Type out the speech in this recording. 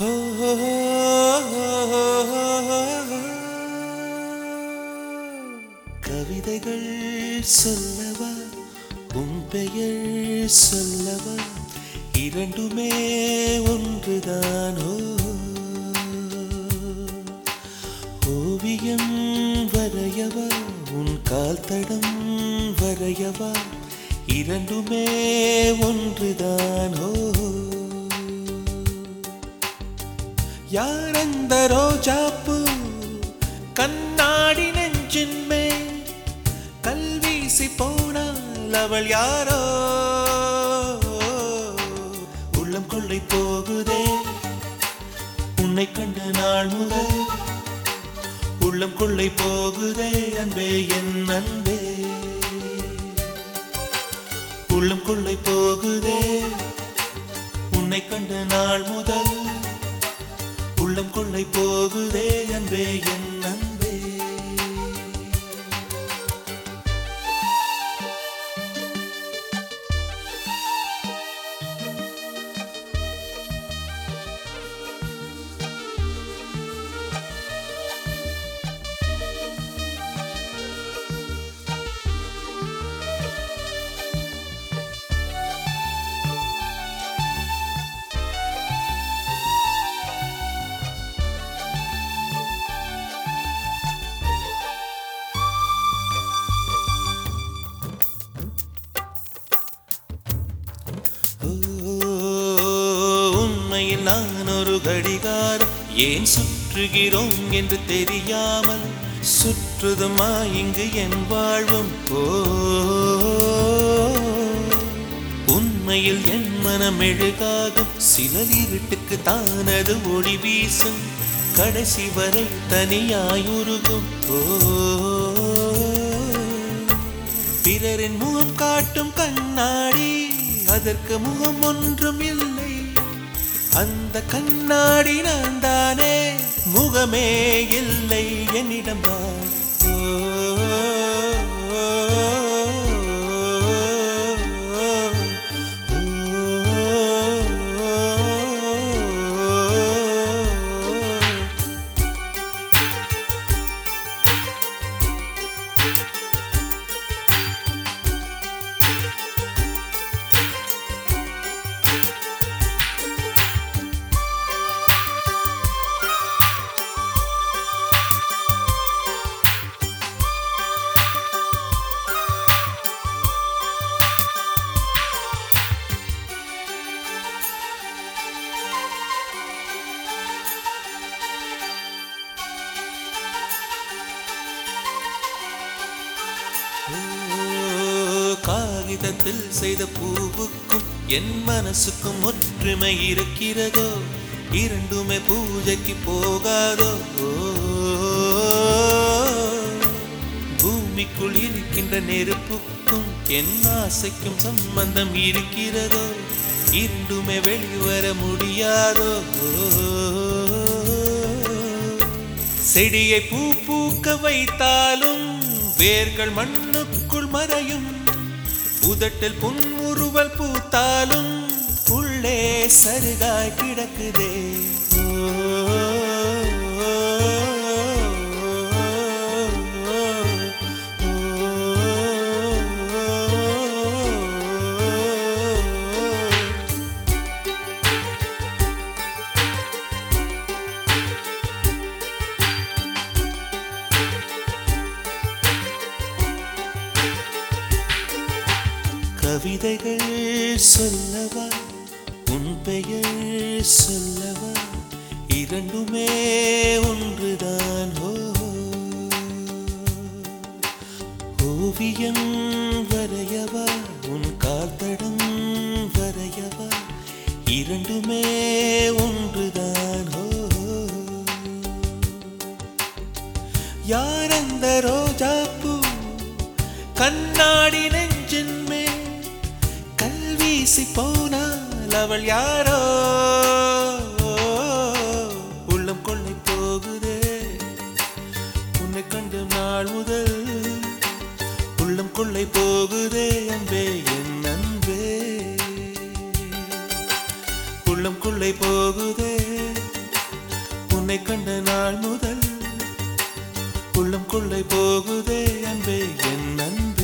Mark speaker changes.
Speaker 1: கவிதைகள் சொல்லவா உன் பெயர் சொல்லவா இரண்டுமே ஒன்றுதானோ ஓவியம் வரையவா உன் கால் தடம் வரையவா இரண்டுமே ஒன்றுதானோ யார் அந்த ரோஜாப்பூ கண்ணாடி நெஞ்சின் மேல் கல்வீசி போனால் அவள் யாரோ உள்ளம் கொள்ளை போகுதே உன்னை கண்ட நாள் முதல் உள்ளம் கொள்ளை போகுதே அன்பே என் அன்பே உள்ளம் கொள்ளை போகுதே உன்னை கண்ட நாள் முதல் உள்ளம் கொள்ளை போகுதே அன்பே என் அன்பே ஓ, உண்மையில் நான் ஒரு கடிகாரம் ஏன் சுற்றுகிறோம் என்று தெரியாமல் சுற்றுதுமா இங்கு என் வாழ்வும் ஓ உண்மையில் என் மனம் எழுகாகும் சிலர் இருட்டுக்கு தானது ஒளி வீசும் கடைசி வரை தனியாயுருகும் ஓ பிறரின் முகம் காட்டும் கண்ணாடி அதற்கு முகம் ஒன்றும் இல்லை அந்த கண்ணாடி நான் தானே முகமே இல்லை என்னிடம் ஓ, காகிதத்தில் செய்த பூவுக்கும் என் மனசுக்கும் ஒற்றுமை இருக்கிறதோ இரண்டுமே பூஜைக்கு போகாதோ ஓ, பூமிக்குள் இருக்கின்ற நெருப்புக்கும் என் ஆசைக்கும் சம்பந்தம் இருக்கிறதோ இரண்டுமே வெளிவர முடியாதோ செடியை பூ பூக்க வைத்தாலும் வேர்கள் மண்ணுக்குள் மறையும் உதட்டில் புன்முறுவல் பூத்தாலும் உள்ளே சருகாய் கிடக்குதே கவிதைகள் சொல்லவா உன் பெயர் சொல்லவா இரண்டுமே ஒன்றுதான் ஓ ஓவியம் வரையவா உன் கால்தடம் வரையவா இரண்டுமே ஒன்றுதான் ஓ யார் அந்த ரோஜாப்பூ கண்ணாடி நெஞ்சின் மேல் கல்வீசி போனால் அவள் யாரோ உள்ளம் கொள்ளை போகுதே உன்னை கண்டு நாள் முதல் உள்ளம் கொள்ளை போகுதே அன்பே என் அன்பே உள்ளம் கொள்ளை போகுதே கண்ட நாள் முதல் உள்ளம் கொள்ளை போகுதே அன்பே என் அன்பே